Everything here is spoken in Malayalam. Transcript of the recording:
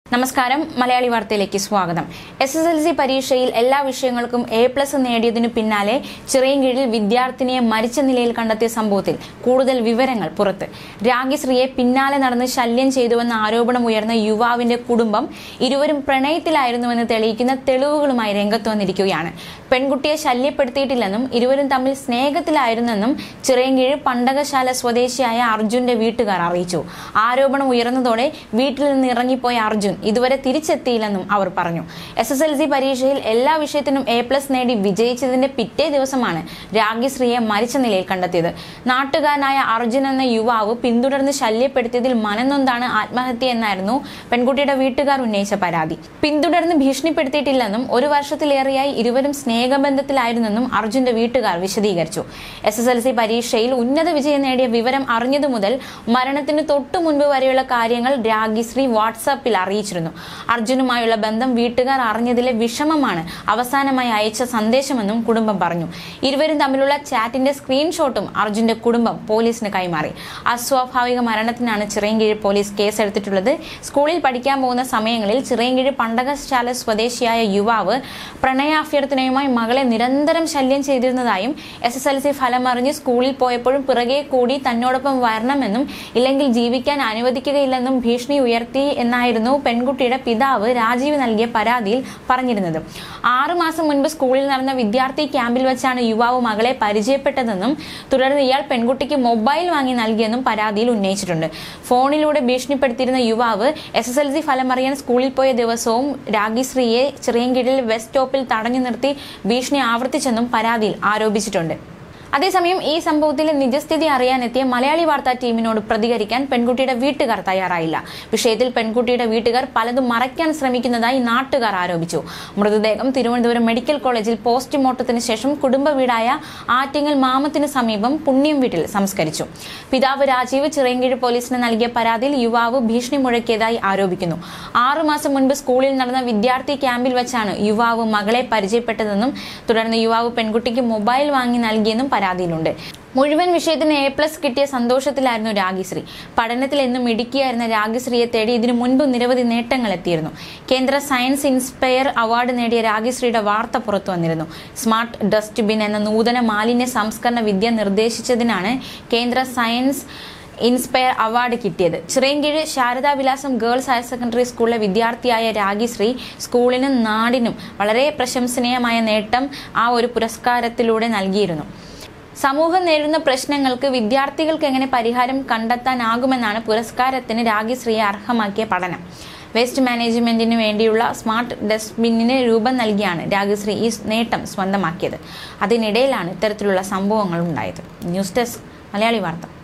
നമസ്കാരം മലയാളി വാർത്തയിലേക്ക് സ്വാഗതം എസ് എസ് എൽ സി പരീക്ഷയിൽ എല്ലാ വിഷയങ്ങൾക്കും എ പ്ലസ് നേടിയതിനു പിന്നാലെ ചിറയൻകീഴിൽ വിദ്യാർത്ഥിനിയെ മരിച്ച നിലയിൽ കണ്ടെത്തിയ സംഭവത്തിൽ കൂടുതൽ വിവരങ്ങൾ പുറത്ത് രാഗിശ്രീയെ പിന്നാലെ നടന്ന് ശല്യം ചെയ്തുവെന്ന ആരോപണം ഉയർന്ന യുവാവിന്റെ കുടുംബം ഇരുവരും പ്രണയത്തിലായിരുന്നുവെന്ന് തെളിയിക്കുന്ന തെളിവുകളുമായി രംഗത്ത് വന്നിരിക്കുകയാണ് പെൺകുട്ടിയെ ശല്യപ്പെടുത്തിയിട്ടില്ലെന്നും ഇരുവരും തമ്മിൽ സ്നേഹത്തിലായിരുന്നെന്നും ചിറയൻകീഴ് പണ്ടകശാല സ്വദേശിയായ അർജുന്റെ വീട്ടുകാർ അറിയിച്ചു ആരോപണം ഉയർന്നതോടെ വീട്ടിൽ നിന്ന് ഇറങ്ങിപ്പോയ അർജുൻ ഇതുവരെ തിരിച്ചെത്തിയില്ലെന്നും അവർ പറഞ്ഞു എസ് എസ് എൽ സി പരീക്ഷയിൽ എല്ലാ വിഷയത്തിനും എ പ്ലസ് നേടി വിജയിച്ചതിന്റെ പിറ്റേ ദിവസമാണ് രാഗിശ്രീയെ മരിച്ച നിലയിൽ കണ്ടെത്തിയത് നാട്ടുകാരനായ അർജുൻ എന്ന യുവാവ് പിന്തുടർന്ന് ശല്യപ്പെടുത്തിയതിൽ മനംനൊന്താണ് ആത്മഹത്യ എന്നായിരുന്നു പെൺകുട്ടിയുടെ വീട്ടുകാർ ഉന്നയിച്ച പരാതി പിന്തുടർന്ന് ഭീഷണിപ്പെടുത്തിയിട്ടില്ലെന്നും ഒരു വർഷത്തിലേറെയായി ഇരുവരും സ്നേഹബന്ധത്തിലായിരുന്നെന്നും അർജുന്റെ വീട്ടുകാർ വിശദീകരിച്ചു എസ് എസ് എൽ സി പരീക്ഷയിൽ ഉന്നത വിജയം നേടിയ വിവരം അറിഞ്ഞതു മുതൽ മരണത്തിന് തൊട്ടു മുൻപ് വരെയുള്ള കാര്യങ്ങൾ രാഗിശ്രീ വാട്സാപ്പിൽ അറിയിച്ചിരുന്നു അർജുനുമായുള്ള ബന്ധം വീട്ടുകാർ അറിഞ്ഞതിലെ വിഷമമാണ് അവസാനമായി അയച്ച സന്ദേശമെന്നും കുടുംബം പറഞ്ഞു ഇരുവരും തമ്മിലുള്ള ചാറ്റിന്റെ സ്ക്രീൻഷോട്ടും അർജുന്റെ കുടുംബം പോലീസിന് കൈമാറി അസ്വാഭാവിക മരണത്തിനാണ് ചിറയൻകീഴ് പോലീസ് കേസെടുത്തിട്ടുള്ളത് സ്കൂളിൽ പഠിക്കാൻ പോകുന്ന സമയങ്ങളിൽ ചിറയൻകീഴ് പണ്ടകശാല സ്വദേശിയായ യുവാവ് പ്രണയാഭ്യർത്ഥനയുമായി മകളെ നിരന്തരം ശല്യം ചെയ്തിരുന്നതായും എസ് എസ് എൽ സി ഫലം അറിഞ്ഞ് സ്കൂളിൽ പോയപ്പോഴും പിറകെ കൂടി തന്നോടൊപ്പം വരണമെന്നും ഇല്ലെങ്കിൽ ജീവിക്കാൻ അനുവദിക്കുകയില്ലെന്നും ഭീഷണി ഉയർത്തി എന്നായിരുന്നു പെൺകുട്ടിയുടെ പിതാവ് രാജീവ് നൽകിയ പരാതിയിൽ പറഞ്ഞിരുന്നത് ആറു മാസം മുൻപ് സ്കൂളിൽ നടന്ന വിദ്യാർത്ഥി ക്യാമ്പിൽ വെച്ചാണ് യുവാവ് മകളെ പരിചയപ്പെട്ടതെന്നും തുടർന്ന് ഇയാൾ പെൺകുട്ടിക്ക് മൊബൈൽ വാങ്ങി നൽകിയെന്നും പരാതിയിൽ ഉന്നയിച്ചിട്ടുണ്ട് ഫോണിലൂടെ ഭീഷണിപ്പെടുത്തിയിരുന്ന യുവാവ് എസ് എസ് എൽ സി ഫലമറിയാൻ സ്കൂളിൽ പോയ ദിവസവും രാഗിശ്രീയെ ചിറയൻകീഴിൽ വെസ്റ്റ് സ്റ്റോപ്പിൽ തടഞ്ഞു നിർത്തി ഭീഷണി ആവർത്തിച്ചെന്നും പരാതിയിൽ ആരോപിച്ചിട്ടുണ്ട് അതേസമയം ഈ സംഭവത്തിലെ നിജസ്ഥിതി അറിയാനെത്തിയ മലയാളി വാർത്താ ടീമിനോട് പ്രതികരിക്കാൻ പെൺകുട്ടിയുടെ വീട്ടുകാർ തയ്യാറായില്ല വിഷയത്തിൽ പെൺകുട്ടിയുടെ വീട്ടുകാർ പലതും മറയ്ക്കാൻ ശ്രമിക്കുന്നതായി നാട്ടുകാർ ആരോപിച്ചു മൃതദേഹം തിരുവനന്തപുരം മെഡിക്കൽ കോളേജിൽ പോസ്റ്റ്മോർട്ടത്തിന് ശേഷം കുടുംബ വീടായ ആറ്റിങ്ങൽ മാമത്തിന് സമീപം പുണ്യം വീട്ടിൽ സംസ്കരിച്ചു പിതാവ് രാജീവ് ചിറയൻകീഴ് പോലീസിന് നൽകിയ പരാതിയിൽ യുവാവ് ഭീഷണി മുഴക്കിയതായി ആരോപിക്കുന്നു ആറുമാസം മുൻപ് സ്കൂളിൽ നടന്ന വിദ്യാർത്ഥി ക്യാമ്പിൽ വെച്ചാണ് യുവാവ് മകളെ പരിചയപ്പെട്ടതെന്നും തുടർന്ന് യുവാവ് പെൺകുട്ടിക്ക് മൊബൈൽ വാങ്ങി നൽകിയെന്നും പരാതിയിലുണ്ട് മുഴുവൻ വിഷയത്തിന് എ പ്ലസ് കിട്ടിയ സന്തോഷത്തിലായിരുന്നു രാഗിശ്രീ പഠനത്തിൽ എന്നും ഇടുക്കിയായിരുന്ന രാഗിശ്രീയെ തേടി ഇതിനു മുൻപ് നിരവധി നേട്ടങ്ങൾ എത്തിയിരുന്നു കേന്ദ്ര സയൻസ് ഇൻസ്പയർ അവാർഡ് നേടിയ രാഗിശ്രീയുടെ വാർത്ത പുറത്തു വന്നിരുന്നു സ്മാർട്ട് ഡസ്റ്റ്ബിൻ എന്ന നൂതന മാലിന്യ സംസ്കരണ വിദ്യ നിർദ്ദേശിച്ചതിനാണ് കേന്ദ്ര സയൻസ് ഇൻസ്പയർ അവാർഡ് കിട്ടിയത് Chirayinkeezhu Saradavilasam girls higher secondary സ്കൂളിലെ വിദ്യാർത്ഥിയായ രാഗിശ്രീ സ്കൂളിനും നാടിനും വളരെ പ്രശംസനീയമായ നേട്ടം ആ ഒരു പുരസ്കാരത്തിലൂടെ നൽകിയിരുന്നു സമൂഹം നേരിടുന്ന പ്രശ്നങ്ങൾക്ക് വിദ്യാർത്ഥികൾക്ക് എങ്ങനെ പരിഹാരം കണ്ടെത്താനാകുമെന്നാണ് പുരസ്കാരത്തിന് രാഗിശ്രീയെ അർഹമാക്കിയ പഠനം വേസ്റ്റ് മാനേജ്മെന്റിന് വേണ്ടിയുള്ള സ്മാർട്ട് ഡസ്റ്റ്ബിന്നിന് രൂപം നൽകിയാണ് രാഗശ്രീ ഈ നേട്ടം സ്വന്തമാക്കിയത് അതിനിടയിലാണ് ഇത്തരത്തിലുള്ള സംഭവങ്ങൾ ഉണ്ടായത് ന്യൂസ് ഡെസ്ക് മലയാളി വാർത്ത